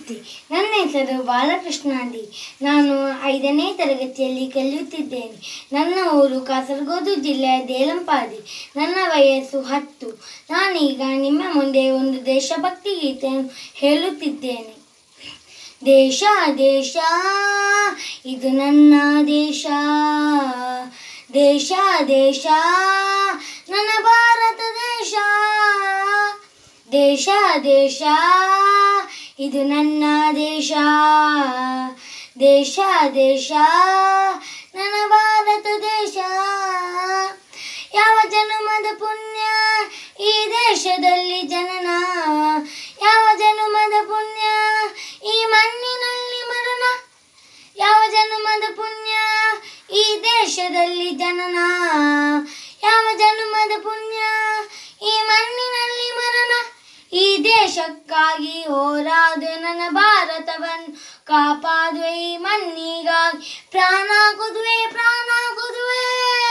ನಮಸ್ತೆ ನನ್ನ ಹೆಸರು ಬಾಲಕೃಷ್ಣ ಡಿ ನಾನು ಐದನೇ ತರಗತಿಯಲ್ಲಿ ಕಲಿಯುತ್ತಿದ್ದೇನೆ ನನ್ನ ಊರು ಕಾಸರಗೋಡು ಜಿಲ್ಲೆಯ ದೇಲಂಪಾಡಿ ನನ್ನ ವಯಸ್ಸು ಹತ್ತು ನಾನೀಗ ನಿಮ್ಮ ಮುಂದೆ ಒಂದು ದೇಶಭಕ್ತಿ ಗೀತೆಯನ್ನು ಹೇಳುತ್ತಿದ್ದೇನೆ ದೇಶ ದೇಶ ಇದು ನನ್ನ ದೇಶ ದೇಶ ದೇಶ ನನ್ನ ಭಾರತ ದೇಶ ದೇಶ ದೇಶ ಇದು ನನ್ನ ದೇಶ ದೇಶ ದೇಶ ನನ್ನ ಭಾರತ ದೇಶ ಯಾವ ಜನ್ಮದ ಪುಣ್ಯ ಈ ದೇಶದಲ್ಲಿ ಜನನ ಯಾವ ಜನ್ಮದ ಪುಣ್ಯ ಈ ಮಣ್ಣಿನಲ್ಲಿ ಮರಣ ಯಾವ ಜನ್ಮದ ಪುಣ್ಯ ಈ ದೇಶದಲ್ಲಿ ಜನನ ಯಾವ ಜನ್ಮದ ಪುಣ್ಯ ಈ ಮಣ್ಣಿನಲ್ಲಿ ಮರಣ ಈ ದೇಶಕ್ಕಾಗಿ ಹೋರಾಡುವೆ ನನ್ನ ಭಾರತವನ್ನು ಕಾಪಾಡುವೆ ಈ ಮಣ್ಣಿಗಾಗಿ ಪ್ರಾಣ ಕೊದುವೆ ಪ್ರಾಣ ಕೊದುವೆ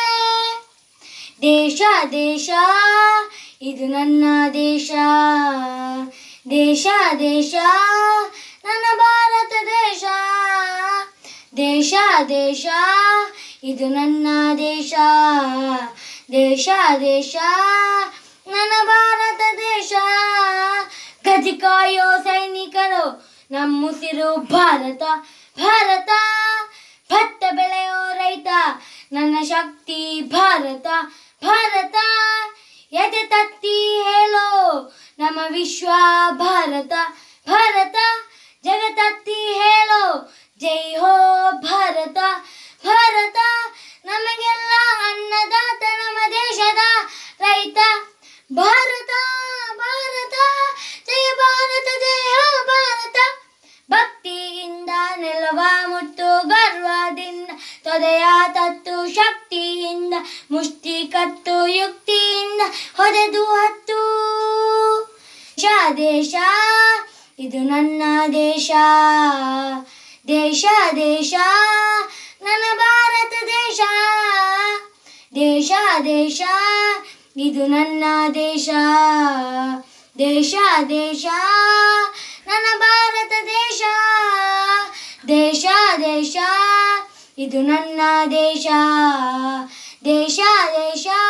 ದೇಶ ದೇಶ ಇದು ನನ್ನ ದೇಶ ದೇಶ ದೇಶ ನನ್ನ ಭಾರತ ದೇಶ ದೇಶ ದೇಶ ಇದು ನನ್ನ ದೇಶ ದೇಶ ದೇಶ ನನ್ನ ಭಾರತ ದೇಶ ಗತಿ ಕಾಯೋ ಸೈನಿಕರು ನಮ್ಮುಸಿರು ಭಾರತ ಭಾರತ ಭತ್ತ ಬೆಳೆಯೋ ರೈತ ನನ್ನ ಶಕ್ತಿ ಭಾರತ ಭಾರತ ಎದೆ ತತ್ತಿ ಹೇಳೋ ನಮ್ಮ ವಿಶ್ವ ಭಾರತ ಭಾರತ ಜಗತ್ತತ್ತಿ ಹೇಳೋ ಜೈ ಹೋ ಭಾರತ ಭಾರತ ನಮಗೆಲ್ಲ ಅನ್ನದಾತ ನಮ್ಮ ದೇಶದ ರೈತ ಭಾರತ ಭಾರತ ಜಯ ಭಾರತ ಜಯ ಭಾರತ ಭಕ್ತಿಯಿಂದ ನೆಲವ ಮುತ್ತು ಗರ್ವದಿಂದ ತೊದೆಯ ತತ್ತು ಶಕ್ತಿಯಿಂದ ಮುಷ್ಟಿ ಕತ್ತು ಯುಕ್ತಿಯಿಂದ ಹೊಡೆದು ಹತ್ತು ದೇಶ ದೇಶ ಇದು ನನ್ನ ದೇಶ ದೇಶ ದೇಶ ನನ್ನ ಭಾರತ ದೇಶ ದೇಶ ದೇಶ ಇದು ನನ್ನ ದೇಶ ದೇಶ ದೇಶ ನನ್ನ ಭಾರತ ದೇಶ ದೇಶ ದೇಶ ಇದು ನನ್ನ ದೇಶ ದೇಶ ದೇಶ